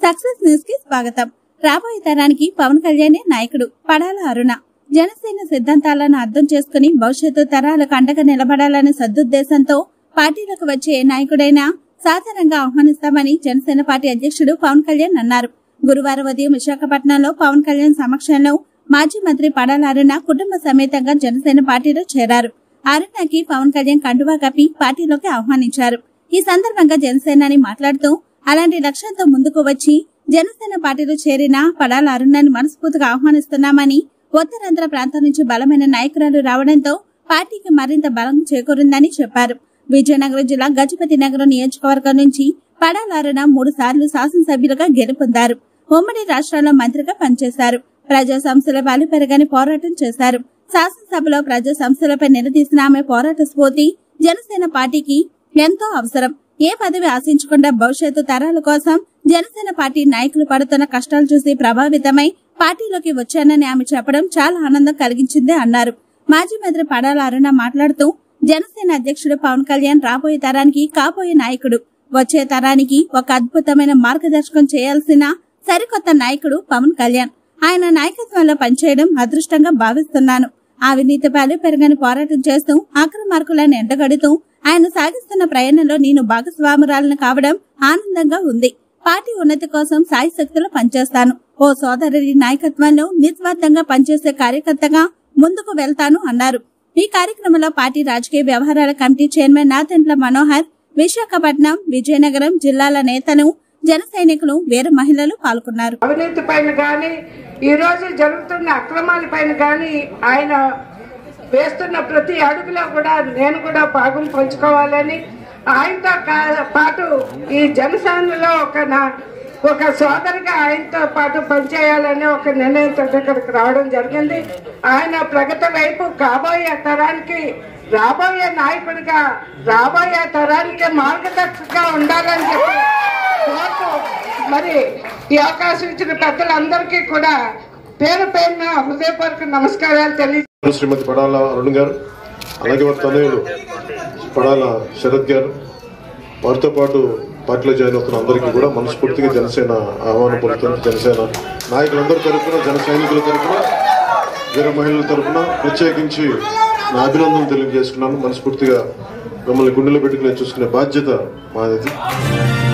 success news కి స్వాగతం రాబోయే తరానికి పవన్ కళ్యాణే నాయకుడు పడాల అరుణ జనసేన సిద్ధాంతాలను అర్థం చేసుకుని భవిష్యత్తు తరాలకు అండగా నిలబడాలనే సదుద్దేశంతో పార్టీలకు వచ్చే ఏ నాయకుడైనా సాధారణంగా ఆహ్వానిస్తామని జనసేన పార్టీ అధ్యక్షుడు పవన్ కళ్యాణ్ అన్నారు గురువారం ఉదయం విశాఖపట్నంలో పవన్ కళ్యాణ్ సమక్షంలో మాజీ మంత్రి పడాల అరుణ కుటుంబ సమేతంగా జనసేన పార్టీలో చేరారు అరుణకి పవన్ కళ్యాణ్ కండువా కప్పి పార్టీలోకి ఆహ్వానించారు ఈ సందర్భంగా జనసేనాని మాట్లాడుతూ అలాంటి లక్ష్యంతో ముందుకు వచ్చి జనసేన పార్టీలో చేరిన పడాల అరుణని మనస్ఫూర్తిగా ఆహ్వానిస్తున్నామని ఉత్తరాంధ్ర ప్రాంతం నుంచి బలమైన నాయకురాలు రావడంతో పార్టీకి మరింత బలం చేకూరిందని చెప్పారు విజయనగరం జిల్లా గజపతి నగరం నియోజకవర్గం నుంచి పడాల అరుణ మూడు సార్లు శాసనసభ్యులుగా గెలుపొందారు ఉమ్మడి రాష్ట్రాల్లో మంత్రిగా పనిచేశారు ప్రజా సంస్థల పెరగని పోరాటం చేశారు శాసనసభలో ప్రజా సంస్థలపై నిలదీసిన ఆమె పోరాట స్ఫూర్తి జనసేన పార్టీకి ఎంతో అవసరం ఏ పదవి ఆశించకుండా భవిష్యత్తు తరాల కోసం జనసేన పార్టీ నాయకులు పడుతున్న కష్టాలు చూసి ప్రభావితమై పార్టీలోకి వచ్చానని ఆమె చెప్పడం చాలా ఆనందం కలిగించింది అన్నారు మాజీ మంత్రి పడాల అరుణ మాట్లాడుతూ జనసేన అధ్యక్షుడు పవన్ కళ్యాణ్ రాబోయే తరానికి కాబోయే నాయకుడు వచ్చే తరానికి ఒక అద్భుతమైన మార్గదర్శకం చేయాల్సిన సరికొత్త నాయకుడు పవన్ కళ్యాణ్ ఆయన నాయకత్వంలో పనిచేయడం అదృష్టంగా భావిస్తున్నాను అవినీతిపై పెరగని పోరాటం చేస్తూ అక్రమార్కులను ఎండగడుతూ ఆయన సాగిస్తున్న ప్రయాణంలో నేను భాగస్వామురాలను కావడం ఆనందంగా ఉంది పార్టీ ఉన్నతి కోసం సాయి శక్తులు పనిచేస్తాను ఓ సోదరుడి నాయకత్వంలో నిస్వార్థంగా పనిచేసే కార్యకర్తగా ముందుకు వెళ్తాను అన్నారు ఈ కార్యక్రమంలో పార్టీ రాజకీయ వ్యవహారాల కమిటీ చైర్మన్ నాదెంట్ల మనోహర్ విశాఖపట్నం విజయనగరం జిల్లాల నేతలు జన సైనికులు వీర మహిళలు పాల్గొన్నారు అవినీతి పైన కానీ ఈ రోజు జరుగుతున్న అక్రమాల పైన కానీ ఆయన వేస్తున్న ప్రతి అడుగులో కూడా నేను కూడా భాగం పంచుకోవాలని ఆయనతో కా- పాటు ఈ జనసేనలో ఒక నా ఒక సోదరుగా ఆయనతో పాటు పనిచేయాలని ఒక నిర్ణయంతో ఇక్కడికి రావడం జరిగింది ఆయన ప్రగతి వైపు కాబోయే తరానికి రాబోయే నాయకుడిగా రాబోయే తరానికి మార్గదర్శకంగా ఉండాలని చెప్పి కోరుతూ మరి ఈ అవకాశం ఇచ్చిన పెద్దలందరికీ కూడా పేరు పేరున హృదయపూర్వక నమస్కారాలు తెలియ శ్రీమతి పడాల అరుణ్ గారు అలాగే వారి తనయుడు పడాల శరత్ గారు వారితో పాటు పార్టీలో జాయిన్ అవుతున్న అందరికీ కూడా మనస్ఫూర్తిగా జనసేన ఆహ్వానం పలుకుతుంది జనసేన నాయకులందరి తరఫున జన సైనికుల తరఫున వీర మహిళల తరఫున ప్రత్యేకించి నా అభినందనలు తెలియజేసుకున్నాను మనస్ఫూర్తిగా మిమ్మల్ని గుండెలో పెట్టుకుని చూసుకునే బాధ్యత మాది